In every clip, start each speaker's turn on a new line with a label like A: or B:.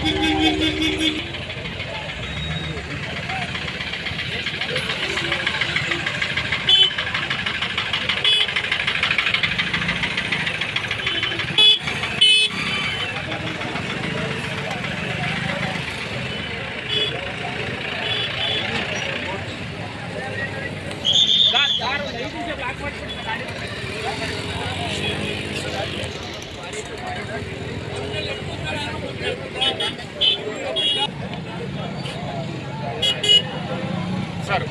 A: Sir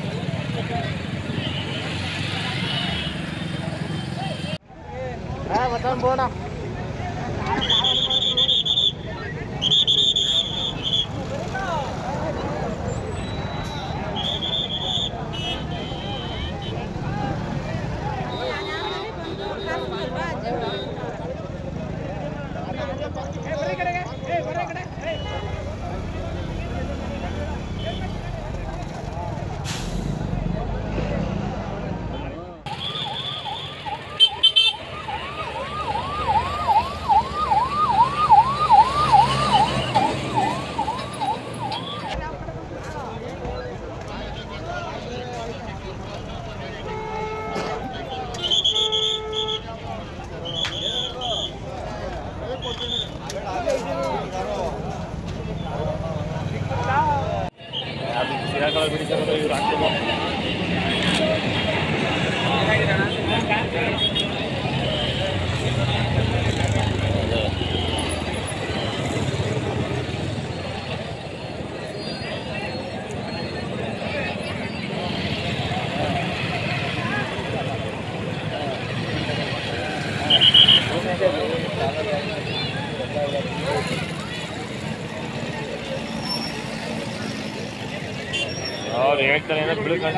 A: ಅವ್ರು ಹೇಳ್ತಾರೆ ಏನೋ ಬಿಳ್ಕೊಂಡ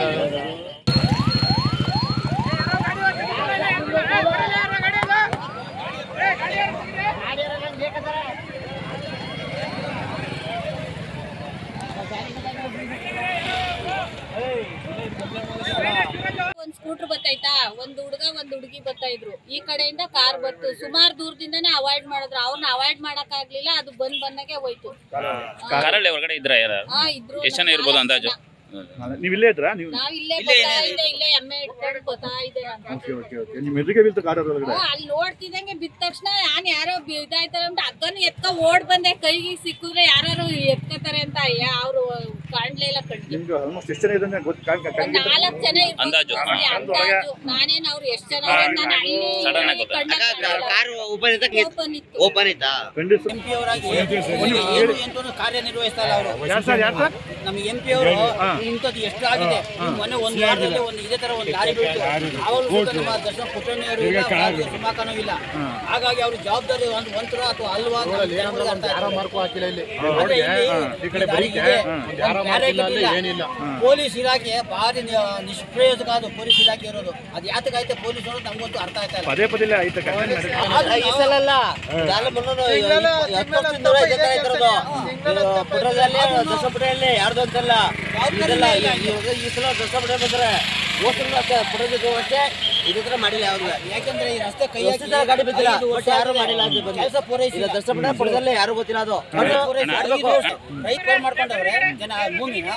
B: ಒಂದ್ ಸ್ಕೂಟರ್ ಬತ್ತೈತಾ ಒಂದ್ ಹುಡುಗ ಒಂದ್ ಹುಡುಗಿ ಬರ್ತಾ ಇದ್ರು ಈ ಕಡೆಯಿಂದ ಕಾರ್ ಬತ್ತು ಸುಮಾರು ದೂರದಿಂದಾನೇ ಅವಾಯ್ಡ್ ಮಾಡಿದ್ರು ಅವ್ರನ್ನ ಅವಾಯ್ಡ್ ಮಾಡಕ್ ಆಗ್ಲಿಲ್ಲ ಅದು ಬಂದ್ ಬಂದಾಗೆ ಹೋಯ್ತು
C: ಕಾರಲ್ಲಿ ಹೊರಗಡೆ ಇದ್ರ ಯಾರು
B: ಹಾ ಇದ್ರು
C: ಎಷ್ಟು ಜನ ಇರ್ಬೋದು ಅಂದಾಜು
D: ನೀವು ಇಲ್ಲೇ ಇದ್ರಾ ನೀವು
B: ನಾವ್ ಇಲ್ಲೇ ಬರ್ತಾ ಇದ್ದೆ ಇಲ್ಲೇ ಎಮ್ಮೆ ಇಟ್ಕೊಂಡು ಬರ್ತಾ ಇದೆ ನಾನು
D: ಓಕೆ ಓಕೆ ಓಕೆ ನಿಮ್ಮ ಎದುರಿಗೆ ಬೀಳ್ತು ಕಾರ್ ಒಳಗಡೆ
B: ಹ್ಮ್, ಅಲ್ಲಿ ನೋಡ್ತಿದ್ದಂಗೆ ಬಿದ್ದ ತಕ್ಷಣ ನಾನ್ ಯಾರೋ ಬಿ- ಇದಾಯ್ತಾರೆ ಅಂತ ಅಕ್ಕನು ಎತ್ಕ ಓಡ್ ಬಂದೆ ಕೈಗೆ ಸಿಕ್ಕಿದ್ರೆ ಯಾರು ಎತ್ಕೋತಾರೆ ಅಂತ ಅಯ್ಯ ಅವ್ರು ಕಾಣ್ಲೇ ಇಲ್ಲ ಕಣ್ಣಿಗೆ
D: ನಿಮ್ಗೆ ಆಲ್ಮೋಸ್ಟ್ ಎಷ್ಟು ಜನ ಇದ್ರೆ ಗೊತ್ತು ಕಾಣ್- ಕಾಣ್-
B: ಒಂದ್ ನಾಲ್ಕ್ ಜನ ಇರ್ಬೋದು.
C: ಅಂದಾಜು.
B: ಅಷ್ಟೇ, ಅಂದಾಜು ನಾನೇನ್ ಅವ್ರು ಎಷ್ಟ್ ಜನ ಅವ್ರೆ ಅಂತ ನಾನು ಅಲ್ಲಿ
C: Sudden ಆಗಿ ಗೊತ್ತಾಯ್ತು.
B: ಕಂಡಕ್ಟರ್
E: ಕಾರು ಓಪನ್ ಇದ್ದ
B: ಓಪನ್ ಇತ್ತು
E: ಓಪನ್ ಇತ್ತಾ
D: ಖಂಡಿತ
E: ಎಂ ಪಿ ಅವರಾಗಿ ಏನು ಎಂತೂ ಕಾರ್ಯನಿರ್ವಹಿಸ್ತಾ ಇಲ್ಲ ಅವರು
D: ಯಾರು ಸರ್ ಯಾರು ಸರ್
E: ನಮ್ಗೆ ಎಂ ಪಿ ಅವರು ಇಂಥದ್ದು ಎಷ್ಟು ಆಗಿದೆ ಈ ಮೊನ್ನೆ ಒಂದು ವಾರದಲ್ಲಿ ಒಂದು ಇದೇ ತರ ಒಂದು ಲಾರಿ ಬೀಳ್ತು ಅವರು ಕೂಡ ನಮ್ಮ ದರ್ಶನ ಪುಟ್ಟಣ್ಣವರು ಇಲ್ಲ ಭಾರತೀಯ ಸುಮಾಕನೂ ಇಲ್ಲ ಹಾಗಾಗಿ ಅವರು ಜವಾಬ್ದಾರಿ ಒಂದು ಒಂಥರ ಅಥವಾ ಅಲ್ವಾ ಅಂತ ಜನಗಳಿಗೆ ಅರ್ಥ ಆಗ್ತಿಲ್ಲ. ಮತ್ತೆ ಇಲ್ಲಿ ಈ ದಾರಿಗೆ ಒಂದು ಬ್ಯಾರಿಕೇಡ್ ಇಲ್ಲ. ಪೊಲೀಸ್ ಇಲಾಖೆ ಭಾರಿ ನಿ- ನಿಷ್ಪ್ರಯೋಜಕ ಅದು ಪೊಲೀಸ್ ಇಲಾಖೆ ಇರೋದು ಅದು ಯಾತಕ್ಕೈತೆ ಪೊಲೀಸ್ ಅನ್ನೋದು ನಮ್ಗಂತೂ ಅರ್ಥ ಆಯ್ತಾ ಇಲ್ಲ
D: ಪದೇ ಪದೇ ಆಯ್ತು
E: ಅಲ್ಲ, ಈ ಸಲ ಅಲ್ಲ ಇದೆಲ್ಲ ಮುನ್ನೂರು ಹತ್ತು ವರ್ಷದಿಂದ ಇದೇ ತರ ಇರೋದು ಪುಟ್ರದಲ್ಲಿ ದಸ ಪುಟದಲ್ಲಿ ಯಾರ್ದು ಅಂತಲ್ಲ ಇದೆಲ್ಲ ಈ- ಈ- ಈ ಸಲ ದಸ ಪುಟ ಬಂದ್ರೆ ಹೋಗ್ತಿಲ್ಲ ಅಷ್ಟೇ ಪುಟದ ಅಷ್ಟೇ ಇದೇ ತರ ಮಾಡಿಲ್ಲ ಯಾರು
B: ಯಾಕಂದ್ರೆ ಈ ರಸ್ತೆ ಕೈ
E: ಎಷ್ಟು ಜನ ಗಾಡಿ ಬಿದ್ದಿಲ್ಲ ಬಟ್ ಯಾರು ಮಾಡಿಲ್ಲ ಅಂತ ಬಂದು
B: ಕೆಲಸ ಪೂರೈಸಿಲ್ಲ
E: ದಸ ಪುಟ ಪುಟದಲ್ಲಿ ಯಾರು ಗೊತ್ತಿಲ್ಲ ಅದು ಮಾಡ್ಬೇಕು.
B: ರೈತರು ಮಾಡ್ಕೊಂಡವ್ರೆ ಜನ ಭೂಮಿನ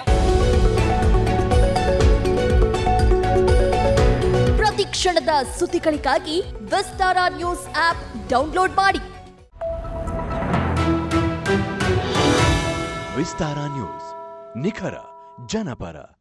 F: ಪ್ರತಿ ಕ್ಷಣದ ಸುದ್ದಿಗಳಿಗಾಗಿ ವಿಸ್ತಾರ ನ್ಯೂಸ್ ಆಪ್ ಡೌನ್ಲೋಡ್ ಮಾಡಿ
G: ವಿಸ್ತಾರ ನ್ಯೂಸ್ ನಿಖರ ಜನಪರ